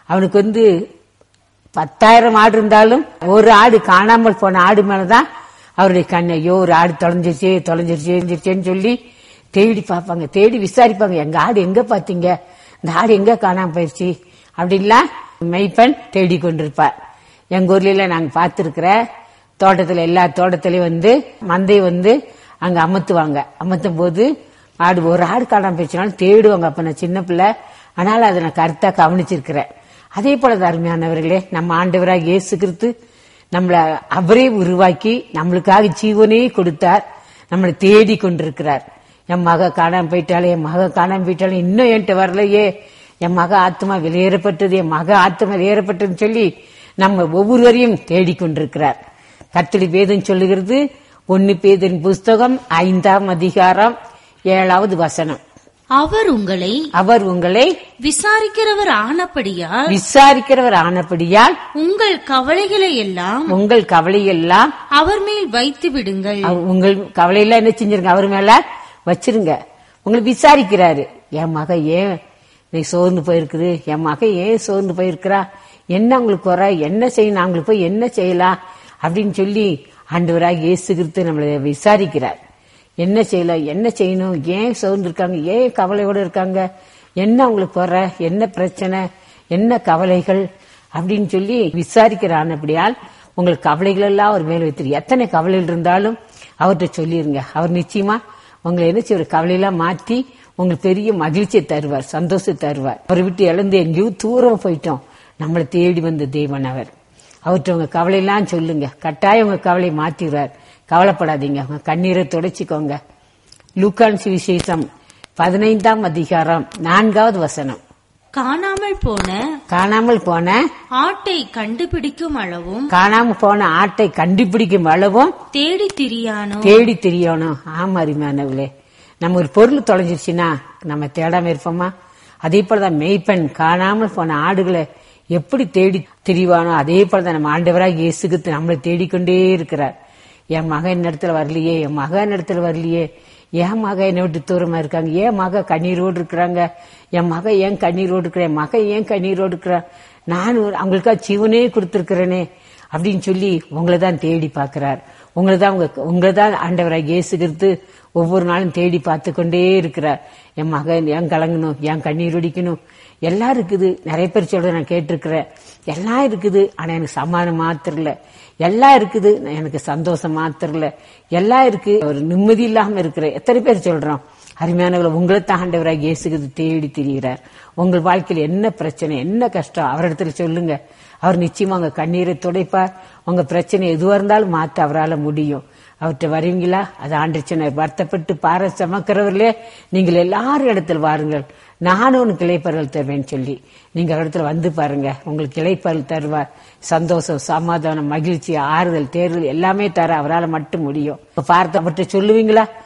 அவனுக்கு வந்து பத்தாயிரம் ஆடு இருந்தாலும் ஒரு ஆடு காணாமல் போன ஆடு மேலதான் அவருடைய கண் ஐயோ ஒரு ஆடு தொலைஞ்சிருச்சு தொலைஞ்சிருச்சு தொலைஞ்சிருச்சேன்னு சொல்லி தேடி பார்ப்பாங்க தேடி விசாரிப்பாங்க எங்க ஆடு எங்க பாத்தீங்க இந்த ஆடு எங்க காணாம போயிருச்சு அப்படின்லாம் மெய்ப்பெண் தேடி கொண்டிருப்பார் எங்க ஊர்ல நாங்க பார்த்திருக்கிற தோட்டத்துல எல்லா தோட்டத்திலயும் வந்து மந்தை வந்து அங்க அமர்த்துவாங்க அமர்த்தும் போது ஆடு ஒரு ஆடு காணாம போயிடுச்சுனாலும் தேடுவாங்க அப்ப நான் சின்ன பிள்ளை ஆனால் அதை நான் கருத்தா கவனிச்சிருக்கிறேன் அதே போல அருமையானவர்களே நம்ம ஆண்டவராக இயேசு கிறிஸ்து நம்மளை அவரே உருவாக்கி நம்மளுக்காக ஜீவனே கொடுத்தார் நம்மளை தேடி கொண்டிருக்கிறார் என் மக காணாம போயிட்டாலே என் மக காணாம போயிட்டாலே இன்னும் என்கிட்ட வரலையே என் மக ஆத்மா வெளியேறப்பட்டது என் மக ஆத்மா வெளியேறப்பட்டதுன்னு சொல்லி நம்ம ஒவ்வொருவரையும் தேடிக்கொண்டிருக்கிறார் கர்த்தடி வேதம் சொல்லுகிறது ஒன்னு பேதன் புஸ்தகம் ஐந்தாம் அதிகாரம் ஏழாவது வசனம் அவர் உங்களை அவர் உங்களை விசாரிக்கிறவர் ஆனபடியால் விசாரிக்கிறவர் ஆனபடியால் உங்கள் கவலைகளை எல்லாம் உங்கள் கவலையெல்லாம் அவர் மேல் வைத்து விடுங்கள் அவ- உங்கள் கவலையெல்லாம் என்ன செஞ்சிருங்க அவர் மேல வச்சிருங்க உங்களை விசாரிக்கிறாரு என் மக ஏன் நீ சோர்ந்து போயிருக்குது என் மக ஏன் சோர்ந்து போயிருக்கிறா என்ன உங்களுக்கு குறை என்ன செய்யணும் அவங்களுக்கு போய் என்ன செய்யலாம் அப்படின்னு சொல்லி ஆண்டவராக இயேசு கிறிஸ்து நம்மளை விசாரிக்கிறார் என்ன செய்யலாம் என்ன செய்யணும் ஏன் சோர்ந்து இருக்காங்க ஏன் கவலையோட இருக்காங்க என்ன அவங்களுக்கு குறை என்ன பிரச்சனை என்ன கவலைகள் அப்படின்னு சொல்லி விசாரிக்கிறான் அப்படியால் உங்களுக்கு கவலைகள் எல்லாம் அவர் மேல் வைத்திரு எத்தனை கவலைகள் இருந்தாலும் அவர்கிட்ட சொல்லிருங்க அவர் நிச்சயமா உங்களை என்ன செய்வார் கவலையெல்லாம் மாத்தி உங்களுக்கு பெரிய மகிழ்ச்சியை தருவார் சந்தோஷத்தை தருவார் அவரை விட்டு இழந்து எங்கேயோ தூரம் போயிட்டோம் நம்மளை தேடி வந்த தேவன் அவர் அவர்கிட்ட உங்க கவலையெல்லாம் சொல்லுங்க கட்டாயம் உங்க கவலையை மாத்திடுவார் கவலைப்படாதீங்க உங்க கண்ணீரை துடைச்சிக்கோங்க லூக்கான் சுவிசேஷம் பதினைந்தாம் அதிகாரம் நான்காவது வசனம் காணாமல் போன காணாமல் போன ஆட்டை கண்டுபிடிக்கும் அளவும் காணாம போன ஆட்டை கண்டுபிடிக்கும் அளவும் தேடி திரியானோ தேடி தெரியணும் ஆமா அருமையானவளே நம்ம ஒரு பொருள் தொலைஞ்சிருச்சுன்னா நம்ம தேடாம இருப்போமா அதே போலதான் மெய்ப்பெண் காணாமல் போன ஆடுகளை எப்படி தேடி திரிவானோ அதே போலதான் நம்ம ஆண்டவராக இயேசுக்கு நம்மளை தேடிக்கொண்டே இருக்கிறார் என் மகன் இடத்துல வரலையே என் மகன் இடத்துல வரலையே என் மக என்னை விட்டு தூரமா இருக்காங்க என் மக கண்ணீரோடு இருக்கிறாங்க என் மக ஏன் கண்ணீரோடு இருக்கிற என் மகன் ஏன் கண்ணீரோடு இருக்கிறான் நான் ஒரு- அவங்களுக்காக ஜீவனே கொடுத்திருக்கிறேனே அப்படின்னு சொல்லி உங்களை தான் தேடி பார்க்கிறார் உங்களை தான் உங்க உங்களை தான் ஆண்டவராக இயேசுகிறது ஒவ்வொரு நாளும் தேடி பார்த்து கொண்டே இருக்கிறார் என் மகன் ஏன் கலங்கணும் ஏன் கண்ணீர் ஒடிக்கணும் எல்லாம் இருக்குது நிறைய பேர் சொல்றத நான் கேட்டிருக்கிறேன் எல்லாம் இருக்குது ஆனா எனக்கு சமாதானம் மாத்திரம் இல்ல எல்லாம் இருக்குது எனக்கு சந்தோஷம் மாத்திரம் இல்ல எல்லாம் இருக்கு ஒரு நிம்மதி இல்லாம இருக்கிற எத்தனை பேர் சொல்றோம் அருமையானவர்கள் உங்களை தான் ஆண்டவராக இயேசுகிறது தேடி திரிகிறார் உங்கள் வாழ்க்கையில் என்ன பிரச்சனை என்ன கஷ்டம் அவரிடத்துல சொல்லுங்க அவர் நிச்சயமா உங்க கண்ணீரை துடைப்பார் உங்க பிரச்சனை எதுவா இருந்தாலும் மாத்த அவரால் முடியும் அவர்கிட்ட வருவீங்களா அது ஆண்டு சொன்னார் வருத்தப்பட்டு பார சமக்கிறவர்களே நீங்கள் எல்லாரும் இடத்துல வாருங்கள் நானும் உனக்கு இளைப்பறல் தருவேன்னு சொல்லி நீங்க அவர் இடத்துல வந்து பாருங்க உங்களுக்கு இளைப்பறல் தருவார் சந்தோஷம் சமாதானம் மகிழ்ச்சி ஆறுதல் தேர்தல் எல்லாமே தர அவரால் மட்டும் முடியும் இப்ப பார்த்து அவர்கிட்ட சொல்லுவீங்களா